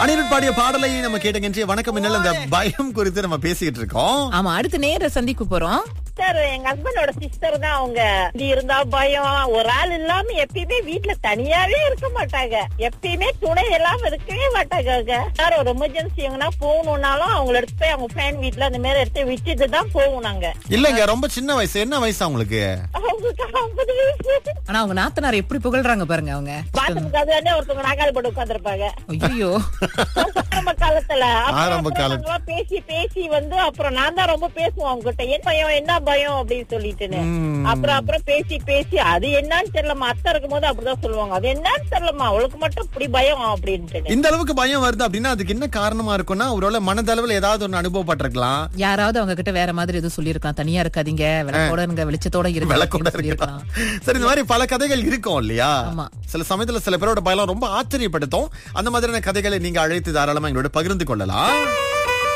அனிருத் பாடிய பாடலை நம்ம கேட்டகின்ற வணக்கம் என்னல இந்த பயம் குறித்து நம்ம பேசிக்கிட்டு இருக்கோம் ஆமா அடுத்து நேர சந்திக்க போறோம் சிஸ்டர் எங்க ஹஸ்பண்டோட சிஸ்டர் தான் அவங்க இப்படி இருந்தா பயம் ஒரு ஆள் இல்லாம எப்பயுமே வீட்டுல தனியாவே இருக்க மாட்டாங்க எப்பயுமே துணை இல்லாம இருக்கவே மாட்டாங்க அவங்க யாரும் ஒரு எமர்ஜென்சி எங்கன்னா போகணும்னாலும் அவங்கள எடுத்து போய் அவங்க ஃபேன் வீட்டுல அந்த மாதிரி எடுத்து விட்டுட்டு தான் போவோம் நாங்க இல்லங்க ரொம்ப சின்ன வயசு என்ன வயசு அவங்களுக்கு அவங்களுக்கு ஐம்பது வயசு ஆனா அவங்க நாத்தனார் எப்படி புகழ்றாங்க பாருங்க அவங்க பாத்ரூமுக்கு அது வந்து ஒருத்தவங்க நாக்கால் போட்டு உட்காந்துருப்பாங்க ஐயோ ஆரம்ப காலத்துல அப்புறம் ஆரம்ப அப்புறம் காலம். நாங்கெல்லாம் பேசி பேசி வந்து அப்புறம் நான் தான் ரொம்ப பேசுவோம் அவங்க கிட்ட என்ன பயம் என்ன பயம் அப்படின்னு சொல்லிட்டுன்னு ம். அப்புறம் அப்புறம் பேசி பேசி அது என்னன்னு தெரியலமா அத்தை இருக்கும் போது அப்படிதான் சொல்லுவாங்க அது என்னன்னு தெரியலமா அவளுக்கு மட்டும் இப்படி பயம் அப்படின்ட்டு இந்த அளவுக்கு பயம் வருது அப்படின்னா அதுக்கு என்ன காரணமா இருக்கும்னா ஒருவேளை மனதளவுல ஏதாவது ஒண்ணு அனுபவப்பட்டிருக்கலாம் யாராவது அவங்க கிட்ட வேற மாதிரி எதுவும் சொல்லிருக்கலாம் தனியா இருக்காதீங்க விளக்கோட இருங்க வெளிச்சத்தோட இருங்க விளக்கோட அப்படின்னு இருக்கலாம் சொல்லியிருக்கலாம் சரி இந்த மாதிரி பல கதைகள் இருக்கும் இல்லையா ஆமா. சில சமயத்துல சில பேரோட பயம் ரொம்ப ஆச்சரியப்படுத்தும் அந்த மாதிரியான கதைகளை நீங்க அழைத்து தாராளமா எங்களோட பகிர்ந்து கொள்ளலாம்